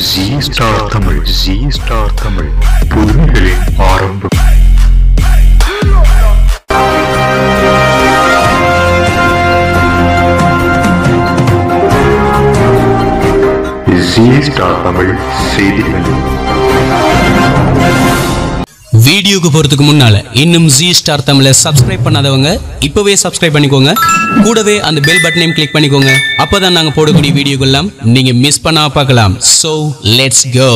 G star Tamil G star Tamil புதுமைகளின் ஆரம்பம் G star Tamil செய்திகள் வீடியோக்கு போறதுக்கு முன்னால இன்னும் ஜி ஸ்டார் தமிழை சப்ஸ்கிரைப் பண்ணாதவங்க இப்பவே சப்ஸ்கிரைப் பண்ணிக்கோங்க கூடவே அந்த பெல் பட்டனையும் கிளிக் பண்ணிக்கோங்க அப்பதான் நாங்க போடக்கூடிய வீடியோக்கெல்லாம் நீங்க மிஸ் பண்ணாம பார்க்கலாம் சோ லெட்ஸ் கோ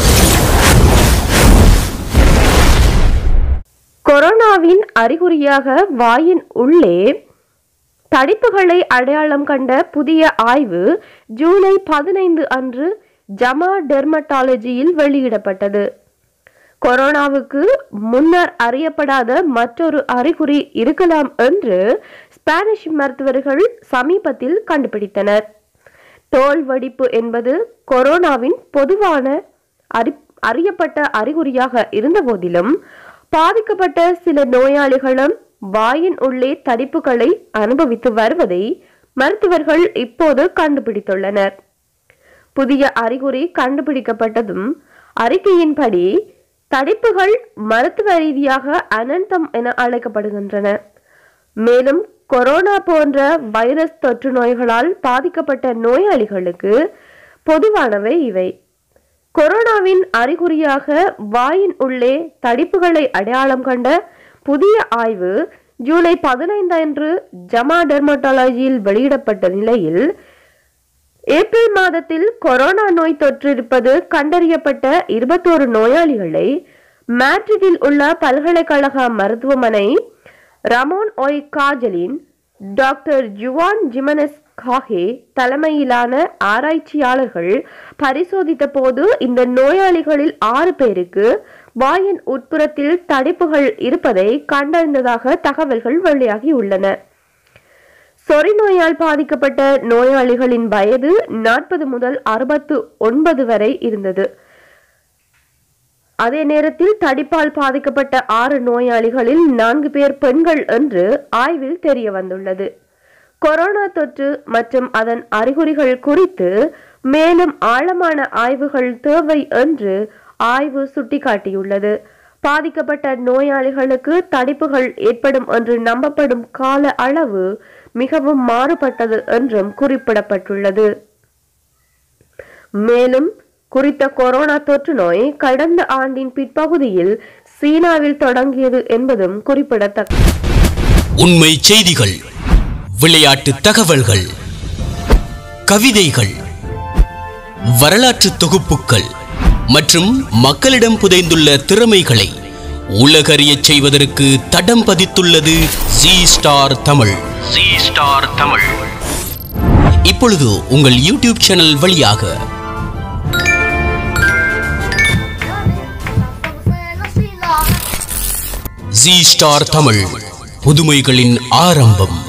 கொரோனாவின் அறிகுறியாக வாயின் உள்ளே தடிப்புகளை அடையாளம் கண்ட புதிய ஆய்வு ஜூலை பதினைந்து அன்று ஜமா டெர்மட்டாலஜியில் வெளியிடப்பட்டது கொரோனாவுக்கு முன்னர் அறியப்படாத மற்றொரு அறிகுறி இருக்கலாம் என்று ஸ்பானிஷ் மருத்துவர்கள் சமீபத்தில் கண்டுபிடித்தனர் தோல் வடிப்பு என்பது கொரோனாவின் பொதுவான அறி அறியப்பட்ட அறிகுறியாக இருந்தபோதிலும் பாதிக்கப்பட்ட சில நோயாளிகளும் வாயின் உள்ளே தடிப்புகளை அனுபவித்து வருவதை மருத்துவர்கள் இப்போது கண்டுபிடித்துள்ளனர் புதிய அறிகுறி கண்டுபிடிக்கப்பட்டதும் அறிக்கையின்படி தடிப்புகள் மருத்துவ ரீதியாக அனந்தம் என அழைக்கப்படுகின்றன மேலும் கொரோனா போன்ற வைரஸ் தொற்று நோய்களால் பாதிக்கப்பட்ட நோயாளிகளுக்கு பொதுவானவை இவை கொரோனாவின் அறிகுறியாக வாயின் உள்ளே தடிப்புகளை அடையாளம் கண்ட புதிய ஆய்வு ஜூலை பதினைந்து அன்று ஜமா டெர்மட்டாலஜியில் வெளியிடப்பட்ட நிலையில் ஏப்ரல் மாதத்தில் கொரோனா நோய் தொற்று இருப்பது கண்டறியப்பட்ட இருபத்தோரு நோயாளிகளை மேட்ரிடில் உள்ள பல்கலைக்கழக மருத்துவமனை ரமோன் ஒய் காஜலின் டாக்டர் ஜுவான் ஜிமனஸ் காஹே தலைமையிலான ஆராய்ச்சியாளர்கள் பரிசோதித்த போது இந்த நோயாளிகளில் ஆறு பேருக்கு வாயின் உட்புறத்தில் தடிப்புகள் இருப்பதை கண்டறிந்ததாக தகவல்கள் வெளியாகியுள்ளன சொறி நோயால் பாதிக்கப்பட்ட நோயாளிகளின் வயது நாற்பது முதல் அறுபத்து ஒன்பது வரை இருந்தது அதே நேரத்தில் தடிப்பால் பாதிக்கப்பட்ட ஆறு நோயாளிகளில் நான்கு பேர் பெண்கள் என்று ஆய்வில் தெரிய வந்துள்ளது கொரோனா தொற்று மற்றும் அதன் அறிகுறிகள் குறித்து மேலும் ஆழமான ஆய்வுகள் தேவை என்று ஆய்வு சுட்டிக்காட்டியுள்ளது பாதிக்கப்பட்ட நோயாளிகளுக்கு தடிப்புகள் ஏற்படும் என்று நம்பப்படும் கால அளவு மிகவும் மாறுபட்டது என்றும் குறிப்பிடப்பட்டுள்ளது மேலும் குறித்த கொரோனா தொற்று நோய் கடந்த ஆண்டின் பிற்பகுதியில் சீனாவில் தொடங்கியது என்பதும் குறிப்பிடத்தக்கது உண்மை செய்திகள் விளையாட்டு தகவல்கள் கவிதைகள் வரலாற்று தொகுப்புகள் மற்றும் மக்களிடம் புதைந்துள்ள திறமைகளை உலகறியச் செய்வதற்கு தடம் பதித்துள்ளது G star Tamil G star Tamil இப்பொழுது உங்கள் யூடியூப் சேனல் வழியாக ஜி ஸ்டார் தமிழ் புதுமைகளின் ஆரம்பம்